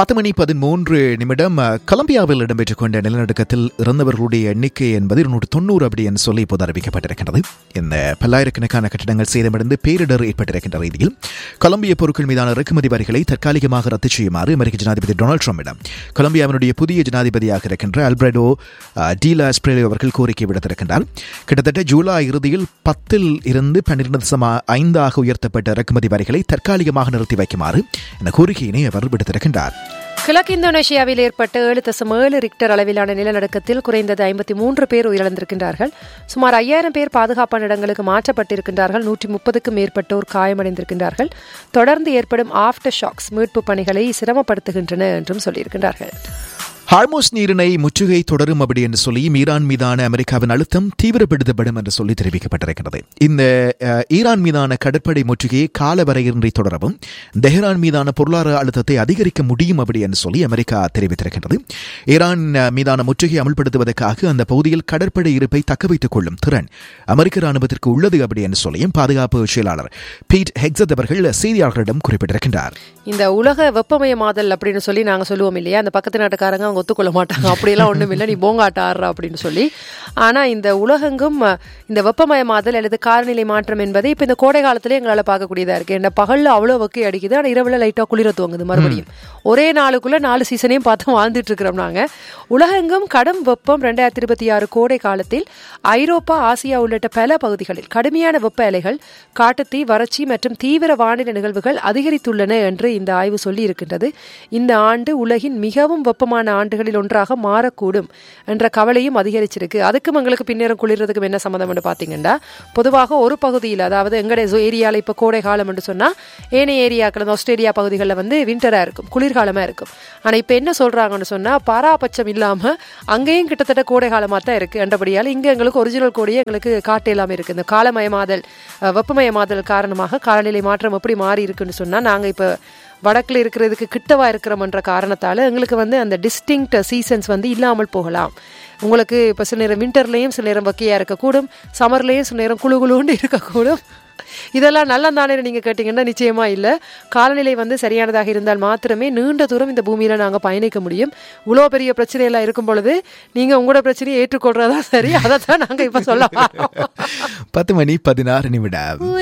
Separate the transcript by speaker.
Speaker 1: பத்து மணி பதிமூன்று நிமிடம் அஹ், கொலம்பியாவில் இடம்பெற்றுக் கொண்ட நிலநடுக்கத்தில் இறந்தவர்களுடைய எண்ணிக்கை என்பது இருநூற்று தொண்ணூறு அப்படி என்று சொல்லி இப்போது அறிவிக்கப்பட்டிருக்கிறது இந்த பல்லாயிரக்கணக்கான கட்டடங்கள் சேதமடைந்து பேரிடர் ஏற்பட்டிருக்கின்ற ரீதியில் கொலம்பிய பொருட்கள் மீதான இறக்குமதி வரிகளை தற்காலிகமாக ரத்து செய்யுமாறு அமெரிக்க ஜனாதிபதி டொனால்டு ட்ரம்பிடம் கொலம்பியாவினுடைய புதிய ஜனாதிபதியாக இருக்கின்ற அல்பிரடோ அஹ், டீலா ஸ்பிரேலோ அவர்கள் கோரிக்கை விடுத்திருக்கின்றார் கிட்டத்தட்ட ஜூலை இறுதியில் பத்தில் இருந்து பன்னிரண்டு தசம் ஐந்தாக உயர்த்தப்பட்ட இறக்குமதி வரிகளை தற்காலிகமாக நிறுத்தி வைக்குமாறு இந்த கோரிக்கையினை அவர் விடுத்திருக்கின்றார்
Speaker 2: கிழக்கு இந்தோனேஷியாவில் ஏற்பட்ட ஏழு தசம் ஏழு ரிக்டர் அளவிலான நிலநடுக்கத்தில் குறைந்தது ஐம்பத்தி மூன்று பேர் உயிரிழந்திருக்கின்றார்கள் சுமார் ஐயாயிரம் பேர் பாதுகாப்பான இடங்களுக்கு மாற்றப்பட்டிருக்கின்றார்கள் நூற்றி முப்பதுக்கும் மேற்பட்டோர் காயமடைந்திருக்கின்றார்கள் தொடர்ந்து ஏற்படும் ஆஃப்டர் ஷாக்ஸ் மீட்பு பணிகளை சிரமப்படுத்துகின்றன என்றும் சொல்லியிருக்கின்றார்கள்
Speaker 1: ஹார்மோஸ் நீரிணை முற்றுகை தொடரும் அப்படி என்று சொல்லி ஈரான் மீதான அமெரிக்காவின் அழுத்தம் தீவிரப்படுத்தப்படும் என்று சொல்லி தெரிவிக்கப்பட்டிருக்கிறது இந்த அஹ், ஈரான் மீதான கடற்படை முற்றுகையை கால வரையின்றி தொடரவும் தெஹ்ரான் மீதான பொருளாதார அழுத்தத்தை அதிகரிக்க முடியும் அப்படி என்று சொல்லி அமெரிக்கா தெரிவித்திருக்கிறது ஈரான் அஹ், மீதான முற்றுகையை அமல்படுத்துவதற்காக அந்த பகுதியில் கடற்படை இருப்பை தக்க வைத்துக் கொள்ளும் திறன் அமெரிக்க ராணுவத்திற்கு உள்ளது அப்படி என்று சொல்லியும் பாதுகாப்பு செயலாளர் பீட் ஹெக்ஸத் அவர்கள் செய்தியாளர்களிடம் குறிப்பிட்டிருக்கின்றார்
Speaker 2: இந்த உலக வெப்பமயமாதல் அப்படின்னு சொல்லி நாங்க சொல்லுவோம் இல்லையா அந்த பக்கத்து நாட்டுக்காரங்க அவங்க ஒத்துக்கொள்ள மாட்டாங்க அப்படியெல்லாம் ஒண்ணும் இல்லை நீ போங்காட்ட ஆடுற அப்படின்னு சொல்லி ஆனா இந்த உலகெங்கும் அஹ், இந்த வெப்பமயமாதல் அல்லது காலநிலை மாற்றம் என்பதை இப்ப இந்த கோடை காலத்திலே எங்களால பார்க்கக்கூடியதா இருக்கு என்ன பகல்ல அவ்வளவு வெக்கை அடிக்குது ஆனா இரவுல லைட்டா குளிர துவங்குது மறுபடியும் ஒரே நாளுக்குள்ள நாலு சீசனையும் பார்த்து வாழ்ந்துட்டு இருக்கிறோம் நாங்க உலகெங்கும் கடும் வெப்பம் ரெண்டாயிரத்தி இருபத்தி ஆறு கோடை காலத்தில் ஐரோப்பா ஆசியா உள்ளிட்ட பல பகுதிகளில் கடுமையான வெப்ப அலைகள் காட்டுத்தீ வறட்சி மற்றும் தீவிர வானிலை நிகழ்வுகள் அதிகரித்துள்ளன என்று இந்த ஆய்வு சொல்லி இருக்கின்றது இந்த ஆண்டு உலகின் மிகவும் வெப்பமான ஆண்டுகளில் ஒன்றாக மாறக்கூடும் என்ற கவலையும் அதிகரிச்சிருக்கு அதுக்கும் எங்களுக்கு பின்னேறம் குளிர்றதுக்கும் என்ன சம்மந்தம்னு பார்த்தீங்கன்னா பொதுவாக ஒரு பகுதியில் அதாவது எங்களுடைய ஏரியாவில் இப்போ கோடை காலம் என்று சொன்னால் ஏனைய ஏரியாக்கள் இந்த ஆஸ்திரேலியா பகுதிகளில் வந்து விண்டராக இருக்கும் குளிர்காலமாக இருக்கும் ஆனால் இப்போ என்ன சொல்கிறாங்கன்னு சொன்னால் பாராபட்சம் இல்லாமல் அங்கேயும் கிட்டத்தட்ட கோடை காலமாக தான் இருக்குது என்றபடியால் இங்கே எங்களுக்கு ஒரிஜினல் கோடையே எங்களுக்கு காட்டு எல்லாமே இருக்குது இந்த காலமயமாதல் அஹ், வெப்பமயமாதல் காரணமாக காலநிலை மாற்றம் எப்படி மாறி இருக்குன்னு சொன்னால் நாங்கள் இப்போ வடக்கில் இருக்கிறதுக்கு கிட்டவா இருக்கிறோம்ன்ற காரணத்தால் எங்களுக்கு வந்து அந்த டிஸ்டிங்க்ட் சீசன்ஸ் வந்து இல்லாமல் போகலாம் உங்களுக்கு இப்போ சில நேரம் வின்டர்லேயும் சில நேரம் வக்கையாக இருக்கக்கூடும் சம்மர்லேயும் சில நேரம் குழு குழுன்னு இருக்கக்கூடும் இதெல்லாம் நல்ல தானே நீங்கள் கேட்டிங்கன்னா நிச்சயமா இல்லை காலநிலை வந்து சரியானதாக இருந்தால் மாத்திரமே நீண்ட தூரம் இந்த பூமியில் நாங்கள் பயணிக்க முடியும் இவ்வளோ பெரிய பிரச்சனையெல்லாம் இருக்கும் பொழுது நீங்கள் உங்களோட பிரச்சனையை ஏற்றுக்கொள்றதா சரி அதை தான் நாங்கள் இப்போ சொல்ல வரோம்.
Speaker 1: பத்து மணி பதினாறு நிமிடம்